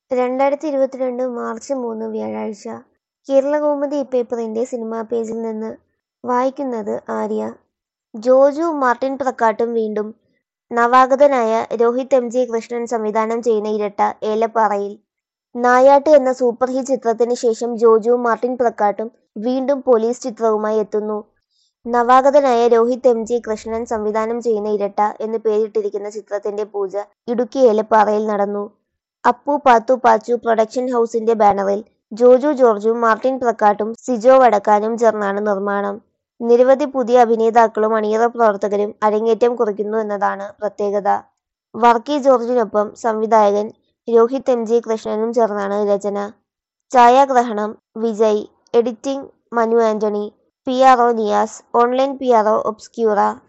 രണ്ടായിരത്തി ഇരുപത്തിരണ്ട് മാർച്ച് മൂന്ന് വ്യാഴാഴ്ച കേരളകൗമുദി പേപ്പറിന്റെ സിനിമാ പേജിൽ നിന്ന് വായിക്കുന്നത് ആര്യ ജോജു മാർട്ടിൻ പ്രക്കാട്ടും വീണ്ടും നവാഗതനായ രോഹിത് എം ജി കൃഷ്ണൻ സംവിധാനം ചെയ്യുന്ന ഇരട്ട ഏലപ്പാറയിൽ നായാട്ട് എന്ന സൂപ്പർ ഹിറ്റ് ചിത്രത്തിന് ശേഷം ജോജുവും മാർട്ടിൻ പ്രക്കാട്ടും വീണ്ടും പോലീസ് ചിത്രവുമായി എത്തുന്നു നവാഗതനായ രോഹിത് എം ജി കൃഷ്ണൻ സംവിധാനം ചെയ്യുന്ന ഇരട്ട എന്ന് പേരിട്ടിരിക്കുന്ന ചിത്രത്തിന്റെ പൂജ ഇടുക്കി ഏലപ്പാറയിൽ നടന്നു അപ്പു പാത്തു പാച്ചു പ്രൊഡക്ഷൻ ഹൗസിന്റെ ബാനറിൽ ജോജു ജോർജും മാർട്ടിൻ പ്രക്കാട്ടും സിജോ വടക്കാനും ചേർന്നാണ് നിർമ്മാണം നിരവധി പുതിയ അഭിനേതാക്കളും അണിയറ പ്രവർത്തകരും അരങ്ങേറ്റം കുറിക്കുന്നു എന്നതാണ് പ്രത്യേകത വർക്കി ജോർജിനൊപ്പം സംവിധായകൻ രോഹിത് എം ജി കൃഷ്ണനും ചേർന്നാണ് രചന ഛായാഗ്രഹണം Vijay editing Manu Antony P R O Niyas online P R O Obscura